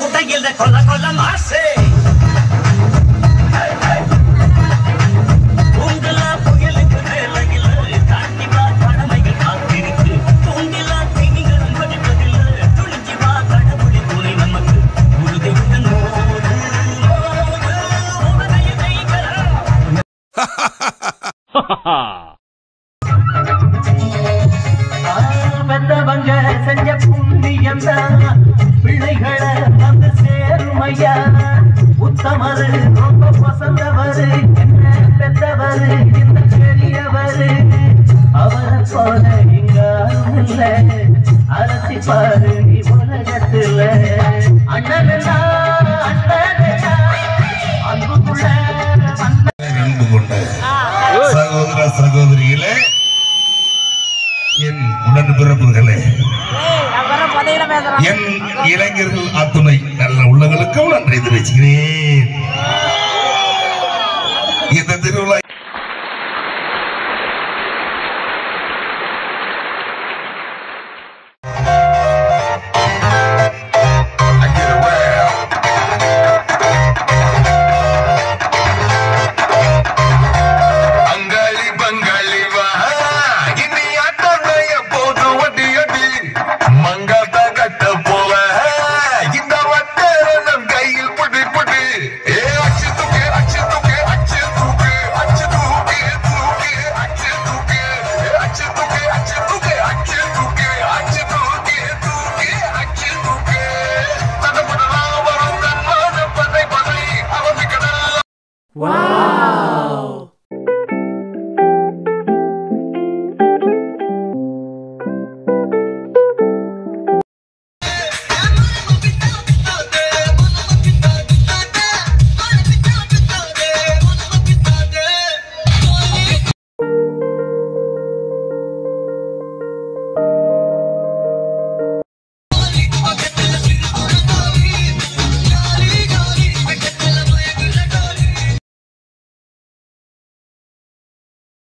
உடையில் கொல்ல கொல்ல மாசே உங்கள புயலுக்கு வேலையில் தாண்டி வா கடமைகள் காத்திருக்கு தூண்டில திணிகளும் படிப்பதில்லை துணிஞ்சி வா கடவுளி துணை நமக்கு உறுதியுடன் ஓடு ஓடு உலகையை ஜெயிக்கலாம் வந்தவங்க செஞ்ச புண்ணியம் தான் பிள்ளைகளை வந்து சேருமையா உத்தமரு ரொம்ப பசந்தவரு என்ன பெற்றவரு இந்த பெரியவரு அவரை போல இங்காரும் இல்ல அரசி பாரு நீ உலகத்துல அண்ணனா அண்ணனா அன்புக்குள்ள வந்த அன்பு கொண்ட சகோதர சகோதரிகளே என் உடன்பிறப்புகளே என் இளைஞர்கள் அத்துணை நல்ல உள்ளங்களுக்கும் நன்றி தெரிவிச்சுக்கிறேன்